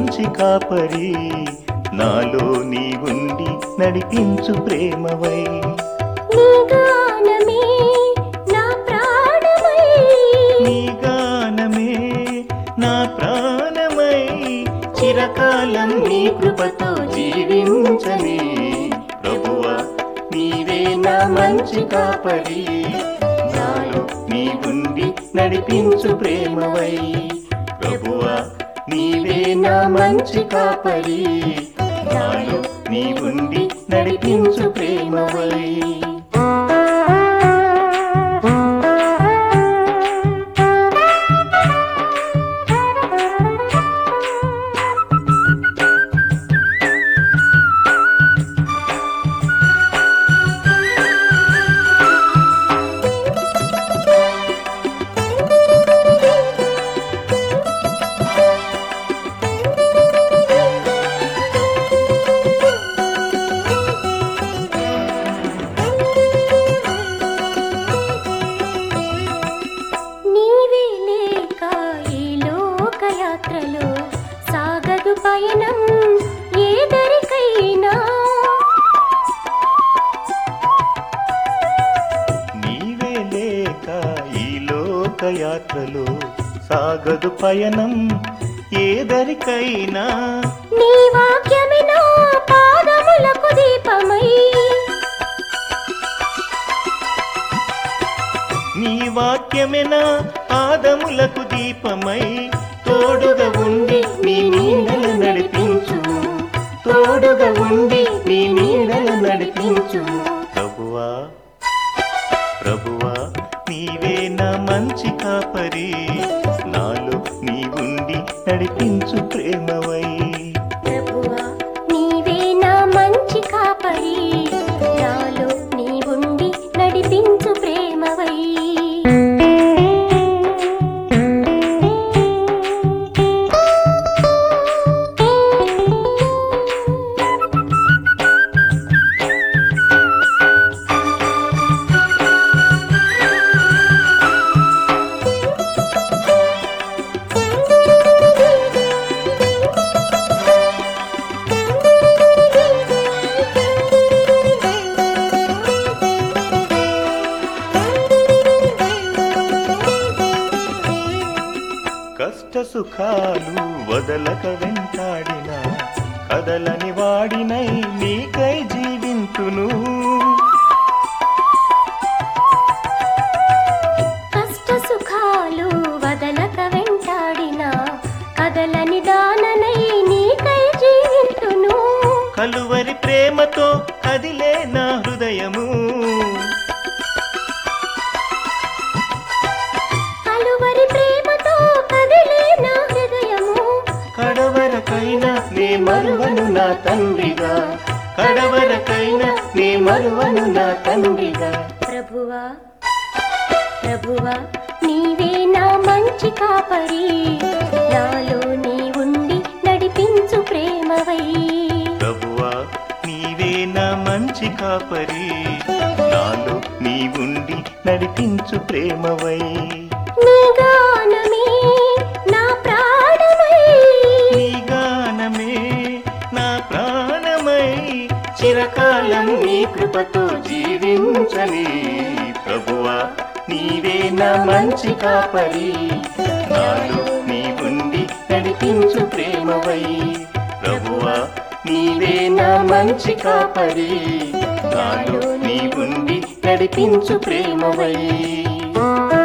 మంచి కాపరి నాలో నీ ఉండి నడిపించు ప్రేమవై నీ గానమే నా ప్రాణమై నీ గానమే నా ప్రాణమై చిరకాలం నీ కృపతో జీవించని ప్రభువా నీవే నా మంచి కాపరి నాలో నీ ఉండి నడిపించు ప్రేమవై ప్రభువా నీవే నా మంచి కాపరి నాలో నీ ఉండి నడిపించు ప్రేమవై నీవే లేక ఈ లోకయాత్రలో సాగదు పయనం ఏదరికైనా నీవే లేక ఈ లోకయాత్రలో సాగదు పయనం ఏదరికైనా నీ వాక్యమే నా పాదములకు దీపమై నీ వాక్యమెన పాదములకు దీపమై తోడుగా ఉండి నీ నీడలు నడిపించు తోడుగా ఉండి నీ నీడలు నడిపించు ప్రభువా ప్రభువా నీవే నా మంచి కాపరి నాలో నీ ఉండి నడిపించు ప్రేమవై ప్రభువా నీవే నా మంచి కాపరి నాలో నీ ఉండి నడిపించు ప్రేమవై కష్ట సుఖాలు వదలక వెంటాడిన కదలని వాడినై నీకై జీవింతును కష్ట సుఖాలు వదలక వెంటాడిన కదలని దాననై నీకై జీవితును కలువరి ప్రేమతో కదిలే నా హృదయము కలువరి ప్రేమతో కదిలే నా హృదయము కడవరకైనా నే మరువను నా తండ్రిగా కడవరకైనా నే మరువను నా తండ్రిగా ప్రభువా ప్రభువా నీవే నా మంచి కాపరి నాలో నీ ఉండి నడిపించు ప్రేమవై ప్రభువా నీవే నా మంచి కాపరి నాలో నీ ఉండి నడిపించు ప్రేమవై నీ గానమే నా ప్రాణమై నీ గానమే నా ప్రాణమై చిరకాలం నీ కృపతో జీవించని ప్రభువా నీవే నా మంచి కాపరి నాలో నీ ఉండి నడిపించు ప్రేమవై ప్రభువా నీవే నా మంచి కాపరి నాలో నీ ఉండి నడిపించు ప్రేమవై